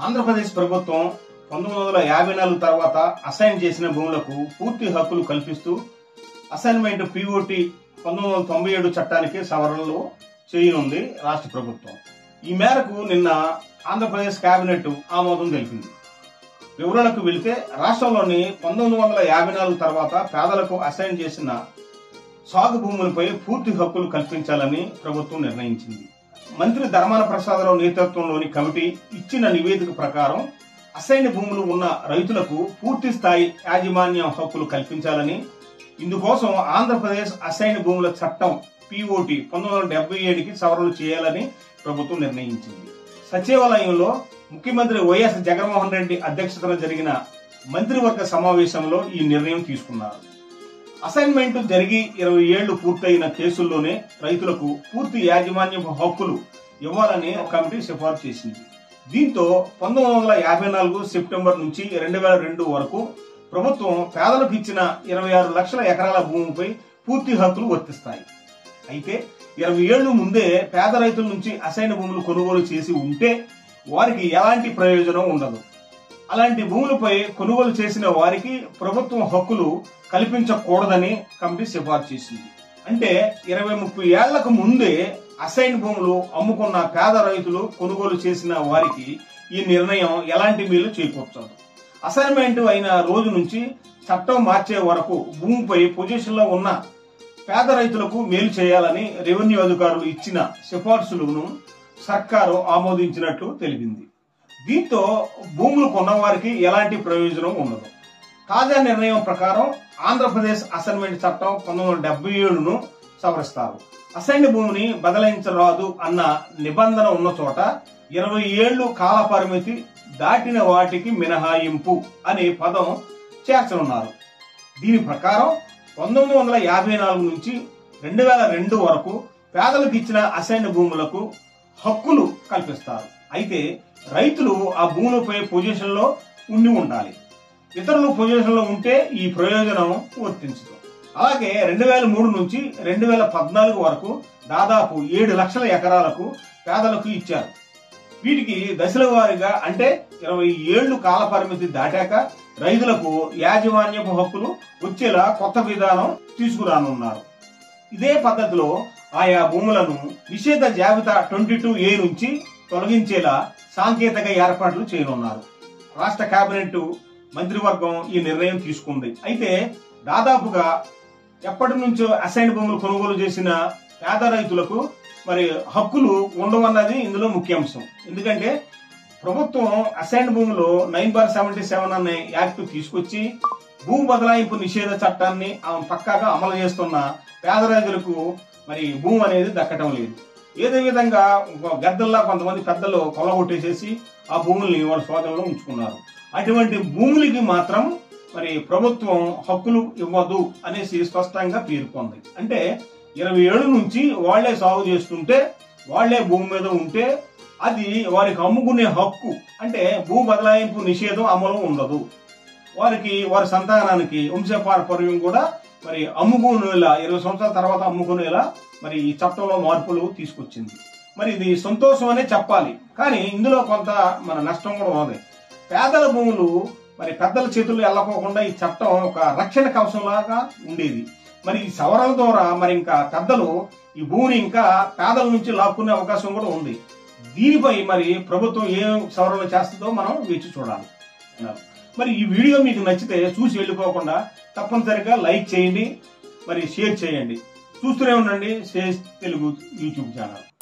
ఆంధ్రప్రదేశ్ ప్రభుత్వం పంతొమ్మిది వందల యాభై నాలుగు తర్వాత అసైన్ చేసిన భూములకు పూర్తి హక్కులు కల్పిస్తూ అసైన్మెంట్ పిఓటి పంతొమ్మిది వందల తొంభై ఏడు చట్టానికి సవరణలు చేయనుంది రాష్ట్ర ప్రభుత్వం ఈ మేరకు నిన్న ఆంధ్రప్రదేశ్ కేబినెట్ ఆమోదం తెలిపింది వివరాలకు వెళితే రాష్ట్రంలోని పంతొమ్మిది వందల యాభై నాలుగు తర్వాత పేదలకు అసైన్ చేసిన సాగు భూములపై పూర్తి హక్కులు కల్పించాలని ప్రభుత్వం నిర్ణయించింది మంత్రి ధర్మాన ప్రసాదరావు నేతృత్వంలోని కమిటీ ఇచ్చిన నివేదిక ప్రకారం అసైన్ భూములు ఉన్న రైతులకు పూర్తి స్థాయి యాజమాన్య హక్కులు కల్పించాలని ఇందుకోసం ఆంధ్రప్రదేశ్ అసైన్ భూముల చట్టం పిఓటి పంతొమ్మిది వందల డెబ్బై ఏడుకి సవరణలు చేయాలని ప్రభుత్వం నిర్ణయించింది సచివాలయంలో ముఖ్యమంత్రి వైఎస్ జగన్మోహన్ రెడ్డి అధ్యక్షతన జరిగిన మంత్రివర్గ సమావేశంలో ఈ నిర్ణయం తీసుకున్నారు అసైన్మెంట్ జరిగి ఇరవై ఏళ్లు పూర్తయిన కేసుల్లోనే రైతులకు పూర్తి యాజమాన్య హక్కులు ఇవ్వాలని ఒక కమిటీ సిఫార్సు చేసింది దీంతో పంతొమ్మిది వందల యాభై నాలుగు సెప్టెంబర్ నుంచి రెండు వేల రెండు వరకు ప్రభుత్వం పేదలకు ఇచ్చిన ఇరవై ఆరు లక్షల ఎకరాల భూమిపై పూర్తి హక్కులు వర్తిస్తాయి అయితే ఇరవై ఏళ్లు ముందే పేద రైతుల నుంచి అసైన్ భూములు కొనుగోలు చేసి ఉంటే వారికి ఎలాంటి ప్రయోజనం ఉండదు అలాంటి భూములపై కొనుగోలు చేసిన వారికి ప్రభుత్వం హక్కులు కల్పించకూడదని కమిటీ సిఫార్సు చేసింది అంటే ఇరవై ముప్పై ఏళ్లకు ముందే అసైన్ భూములు అమ్ముకున్న పేద రైతులు కొనుగోలు చేసిన వారికి ఈ నిర్ణయం ఎలాంటి మేలు చేకూర్చదు అసైన్మెంట్ అయిన రోజు నుంచి చట్టం మార్చే వరకు భూమిపై పొజిషన్ లో ఉన్న పేద రైతులకు మేలు చేయాలని రెవెన్యూ అధికారులు ఇచ్చిన సిఫార్సులను సర్కారు ఆమోదించినట్లు తెలిపింది దీంతో భూములు కొన్నవారికి ఎలాంటి ప్రయోజనం ఉండదు తాజా నిర్ణయం ప్రకారం ఆంధ్రప్రదేశ్ అసైన్మెంట్ చట్టం పంతొమ్మిది వందల డెబ్బై ఏడును సవరిస్తారు అసైన్డ్ భూమిని బదలాయించరాదు అన్న నిబంధన ఉన్న చోట ఇరవై ఏళ్లు కాల పరిమితి దాటిన వాటికి మినహాయింపు అనే పదం చేర్చనున్నారు దీని ప్రకారం పంతొమ్మిది వందల యాభై నాలుగు నుంచి రెండు వేల రెండు వరకు పేదలకు ఇచ్చిన అసైన్ భూములకు హక్కులు కల్పిస్తారు అయితే రైతులు ఆ భూములపై పొజిషన్ లో ఉండి ఉండాలి ఇతరులు పొజిషన్ లో ఉంటే ఈ ప్రయోజనం వర్తించదు అలాగే రెండు వేల మూడు నుంచి రెండు వేల పద్నాలుగు వరకు దాదాపు ఏడు లక్షల ఎకరాలకు పేదలకు ఇచ్చారు వీటికి దశల వారీగా అంటే ఇరవై ఏళ్లు కాల పరిమితి దాటాక రైతులకు యాజమాన్యపు హక్కులు వచ్చేలా కొత్త విధానం తీసుకురానున్నారు ఇదే పద్ధతిలో ఆయా భూములను నిషేధ జాబితా ట్వంటీ టూ ఏ నుంచి తొలగించేలా సాంకేతిక ఏర్పాట్లు చేయనున్నారు రాష్ట్ర కేబినెట్ మంత్రివర్గం ఈ నిర్ణయం తీసుకుంది అయితే దాదాపుగా ఎప్పటి నుంచో అసైన్ భూములు కొనుగోలు చేసిన పేద రైతులకు మరి హక్కులు ఉండవన్నది ఇందులో ముఖ్యాంశం ఎందుకంటే ప్రభుత్వం అసైన్ భూములు నైన్ బార్ సెవెంటీ సెవెన్ అనే యాక్ట్ తీసుకొచ్చి భూ బదలాయింపు నిషేధ చట్టాన్ని ఆ పక్కాగా అమలు చేస్తున్న పేద రైతులకు మరి భూమి అనేది దక్కటం లేదు ఏదో విధంగా గద్దల్లా కొంతమంది పెద్దలు కొలగొట్టేసేసి ఆ భూముల్ని వాళ్ళ స్వాధీనంలో ఉంచుకున్నారు అటువంటి భూములకి మాత్రం మరి ప్రభుత్వం హక్కులు ఇవ్వదు అనేసి స్పష్టంగా పేర్కొంది అంటే ఇరవై ఏడు నుంచి వాళ్లే సాగు చేస్తుంటే వాళ్లే భూమి మీద ఉంటే అది వారికి అమ్ముకునే హక్కు అంటే భూ బదలాయింపు నిషేధం అమలు ఉండదు వారికి వారి సంతానానికి వంశపారపర్యం కూడా మరి అమ్ముకునేలా ఇరవై సంవత్సరాల తర్వాత అమ్ముకునేలా మరి ఈ చట్టంలో మార్పులు తీసుకొచ్చింది మరి ఇది సంతోషం అనే చెప్పాలి కానీ ఇందులో కొంత మన నష్టం కూడా ఉంది పేదల భూములు మరి పెద్దల చేతుల్లో వెళ్ళకోకుండా ఈ చట్టం ఒక రక్షణ కవచంలాగా ఉండేది మరి ఈ సవరణ ద్వారా మరి ఇంకా పెద్దలు ఈ భూమిని ఇంకా పేదల నుంచి లాక్కునే అవకాశం కూడా ఉంది దీనిపై మరి ప్రభుత్వం ఏం సవరణ చేస్తుందో మనం వేచి చూడాలి మరి ఈ వీడియో మీకు నచ్చితే చూసి వెళ్ళిపోకుండా తప్పనిసరిగా లైక్ చేయండి మరి షేర్ చేయండి చూస్తూనే ఉండండి సేస్ తెలుగు యూట్యూబ్ ఛానల్